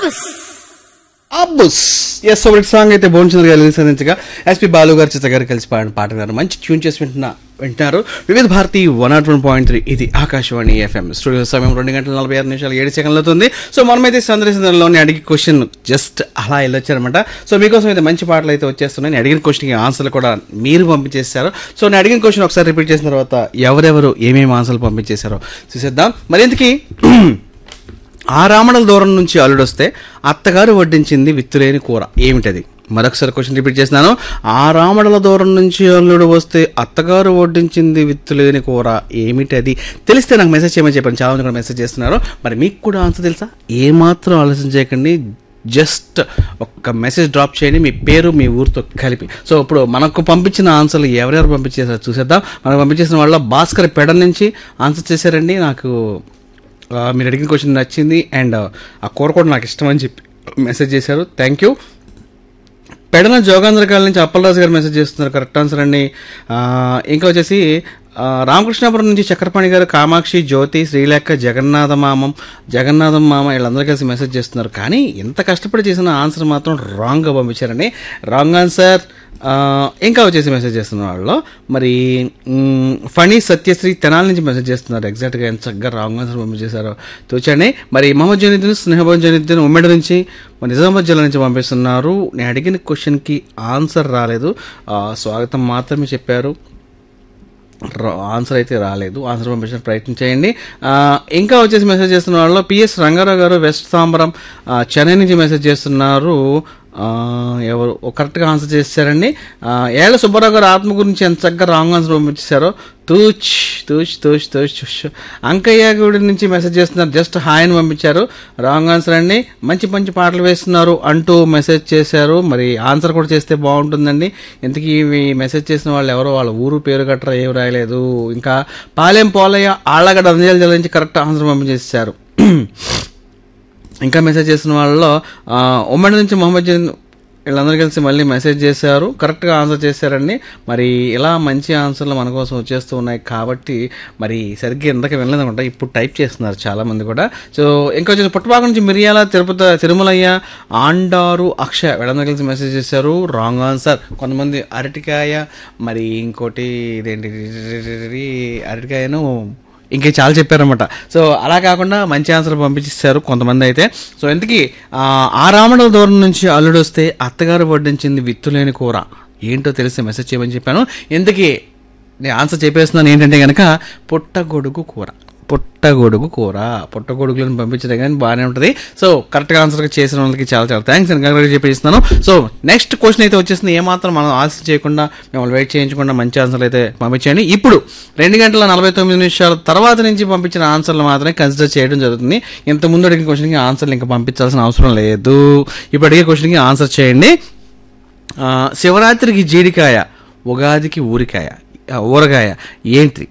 అబ్బుస్ అబ్బుస్ yes ఒకటి song అయితే భువనచంద్ర గారు సంధించగా ఎస్పి బాలు గారు చిత్ర గారు కలిసి పాడిన పాట గారు మంచి ట్యూన్ చేసి వింటున్నా వింటున్నారు Vividh Bharati one nought one point three ఇది ఆకాశవాణి ఎఫ్ఎం స్టూడియో సమయం రెండు గంటల నలభై ఆరు నిమిషాలు ఏడు సెకండ్లు అవుతుంది సో మనమైతే సందర్శనలోని అడిగి క్వశ్చన్ జస్ట్ అలా వెళ్ళొచ్చారనమాట సో మీకోసం అయితే మంచి పాటలు అయితే వచ్చేస్తున్నాయి నేను అడిగిన క్వశ్చన్కి ఆన్సర్లు కూడా మీరు పంపించేశారు సో నేను అడిగిన క్వశ్చన్ ఒకసారి రిపీట్ చేసిన తర్వాత ఎవరెవరు ఏమేమి ఆన్సర్లు పంపించేశారో చూసేద్దాం మరి ఇంతకీ ఆ రామణల దూరం నుంచి అల్లుడొస్తే అత్తగారు వడ్డించింది విత్తులేని కూర ఏమిటది మరొకసారి క్వశ్చన్ రిపీట్ చేస్తున్నాను ఆ రామణల దూరం నుంచి అల్లుడు వస్తే అత్తగారు వడ్డించింది విత్తులేని కూర ఏమిటది తెలిస్తే నాకు మెసేజ్ చేయమని చెప్పాను చాలా మంది కూడా మెసేజ్ చేస్తున్నారు మరి మీకు కూడా ఆన్సర్ తెలుసా ఏమాత్రం ఆలోచన చేయకండి జస్ట్ ఒక్క మెసేజ్ డ్రాప్ చేయండి మీ పేరు మీ ఊరితో కలిపి సో ఇప్పుడు మనకు పంపించిన ఆన్సర్లు ఎవరెవరు పంపించేసారో చూసేద్దాం మనకు పంపించేసిన వాళ్ళ భాస్కర్ పెడ నుంచి ఆన్సర్ చేశారండి నాకు ఆ, మీరు అడిగిన క్వశ్చన్ నచ్చింది అండ్ ఆ కూర కూడా నాకు ఇష్టం అని చెప్పి మెసేజ్ చేశారు థ్యాంక్ యూ పెడన జోగాంధ్రకాల నుంచి అప్పలరాజు గారు మెసేజ్ చేస్తున్నారు కరెక్ట్ ఆన్సర్ అండి ఆ, ఇంకా వచ్చేసి ఆ, రామకృష్ణాపురం నుంచి చక్రపాణి గారు కామాక్షి జ్యోతి శ్రీలేఖ జగన్నాథ మామం జగన్నాథం మామ వీళ్ళందరూ కలిసి మెసేజ్ చేస్తున్నారు కానీ ఎంత కష్టపడి చేసిన ఆన్సర్ మాత్రం రాంగ్గా పంపించారండి రాంగ్ ఆన్సర్ ఆ, ఇంకా వచ్చేసి మెసేజ్ చేస్తున్న వాళ్ళు మరి మ్, ఫణి సత్యశ్రీ తెనాల నుంచి మెసేజ్ చేస్తున్నారు ఎగ్జాక్ట్గా ఎంత చక్కగా రాంగ్ ఆన్సర్ పంపించేశారో తోచండి మరి మహమ్మద్ జనీద్దీన్ స్నేహబాబు జనీద్దీన్ ఉమ్మడి నుంచి మరి నిజామాబాద్ జిల్లా నుంచి పంపిస్తున్నారు నేను అడిగిన క్వశ్చన్కి ఆన్సర్ రాలేదు ఆ, స్వాగతం మాత్రమే చెప్పారు రా- ఆన్సర్ అయితే రాలేదు ఆన్సర్ పంపించిన ప్రయత్నం చేయండి ఆ, ఇంకా వచ్చేసి మెసేజ్ చేస్తున్న వాళ్ళు పిఎస్ రంగారావు గారు వెస్ట్ సాంబరం ఆ, చెన్నై నుంచి మెసేజ్ చేస్తున్నారు ఆ, ఎవరు ఓ కరెక్ట్గా ఆన్సర్ చేశారండి ఆ, ఏళ్ళ సుబ్బారావు గారు ఆత్మ గురించి ఎంత చక్కగా రాంగ్ ఆన్సర్ పంపించారో తూచ్ తూచ్ తూచ్ తూచ్ తుష్ అంకయ్య గుడి నుంచి మెసేజ్ చేస్తున్నారు జస్ట్ హాయ్ అని పంపించారు రాంగ్ ఆన్సర్ అండి మంచి మంచి పాటలు వేస్తున్నారు అంటూ మెసేజ్ చేశారు మరి ఆన్సర్ కూడా చేస్తే బాగుంటుందండి ఇంతకీ ఈ మెసేజ్ చేసిన వాళ్ళు ఎవరో వాళ్ళ ఊరు పేరు గట్రా ఏం రాయలేదు ఇంకా పాలెం పోలయ్య ఆళ్ళగడ్డ అంజలి జిల్లా నుంచి కరెక్ట్ ఆన్సర్ పంపించేశారు ఇంకా మెసేజ్ చేసిన వాళ్ళలో ఆ, ఉమ్మడి నుంచి మొహమ్మద్ జన్ వీళ్ళందరూ కలిసి మళ్ళీ మెసేజ్ చేశారు కరెక్ట్గా ఆన్సర్ చేశారండి మరి ఇలా మంచి ఆన్సర్లు మన కోసం వచ్చేస్తూ ఉన్నాయి కాబట్టి మరి సరిగ్గా ఇందాక వినలేదు అనుకుంటా ఇప్పుడు టైప్ చేస్తున్నారు చాలా మంది కూడా సో ఇంకా వచ్చేసి పుట్టపాక నుంచి మిరియాల తిరుపతి తిరుమలయ్య ఆండారు అక్షయ వీళ్ళందరూ కలిసి మెసేజ్ చేశారు రాంగ్ ఆన్సర్ కొంతమంది అరటికాయ మరి ఇంకోటి ఇదేంటి అరటికాయను ఇంకే చాలా చెప్పారనమాట సో అలా కాకుండా మంచి ఆన్సర్ పంపించేశారు కొంతమంది అయితే సో ఇంతకీ ఆ, ఆ రామణుల దూరం నుంచి అల్లుడు వస్తే అత్తగారు వడ్డించింది విత్తులేని కూర ఏంటో తెలిసి మెసేజ్ చేయమని చెప్పాను ఇంతకీ నేను ఆన్సర్ చెప్పేస్తున్నాను ఏంటంటే కనుక పుట్టగొడుగు కూర పుట్టగొడుగు కూర పుట్టగొడుగులను పంపించడం కానీ బాగానే ఉంటుంది సో కరెక్ట్గా ఆన్సర్ చేసిన వాళ్ళకి చాలా చాలా థ్యాంక్స్ అని కంగ్రాట్ చెప్పేస్తున్నాను సో నెక్స్ట్ క్వశ్చన్ అయితే వచ్చేసింది ఏమాత్రం మనం ఆశ చేయకుండా మిమ్మల్ని వెయిట్ చేయించకుండా మంచి ఆన్సర్లు అయితే పంపించండి ఇప్పుడు రెండు గంటల నలభై తొమ్మిది నిమిషాల తర్వాత నుంచి పంపించిన ఆన్సర్లు మాత్రమే కన్సిడర్ చేయడం జరుగుతుంది ఇంత ముందు అడిగిన క్వశ్చన్కి ఆన్సర్లు ఇంకా పంపించాల్సిన అవసరం లేదు ఇప్పుడు అడిగే క్వశ్చన్కి ఆన్సర్ చేయండి ఆ, శివరాత్రికి జీడికాయ ఉగాదికి ఊరికాయ ఆ, ఊరగాయ ఏంటి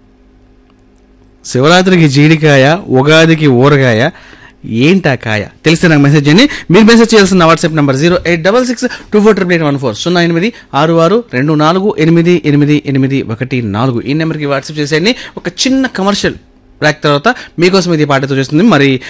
శివరాత్రికి జీడికాయ ఉగాదికి ఊరగాయ ఏంటా కాయ తెలిస్తే నాకు మెసేజ్ చేయండి మీరు మెసేజ్ చేయాల్సిన WhatsApp number zero eight double six two four triple eight one four సున్నా ఎనిమిది ఆరు ఆరు రెండు నాలుగు ఎనిమిది ఎనిమిది ఎనిమిది ఒకటి నాలుగు ఈ నెంబర్కి వాట్సాప్ చేసేయండి ఒక చిన్న కమర్షియల్ బ్రేక్ తర్వాత మీకోసం ఇది పాటతో చేస్తుంది మరి